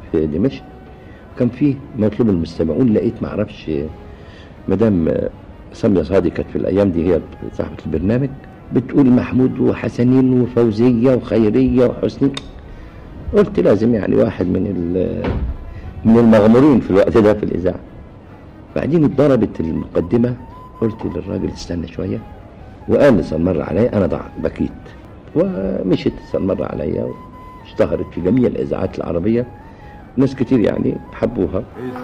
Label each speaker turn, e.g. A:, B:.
A: في دمشق كان فيه مطلوب المستمعون لقيت معرفش مدام سامية صادق كانت في الأيام دي هي صاحبة البرنامج بتقول محمود وحسنين وفوزية وخيرية وحسني قلت لازم يعني واحد من ال- من المغمورين في الوقت ده في الإذاعة بعدين اتضربت المقدمة قلت للراجل استنى شوية وقال لسان مر عليا أنا ضع بكيت ومشيت لسان مر عليا واشتهرت في جميع الإذاعات العربية ناس كتير يعني حبوها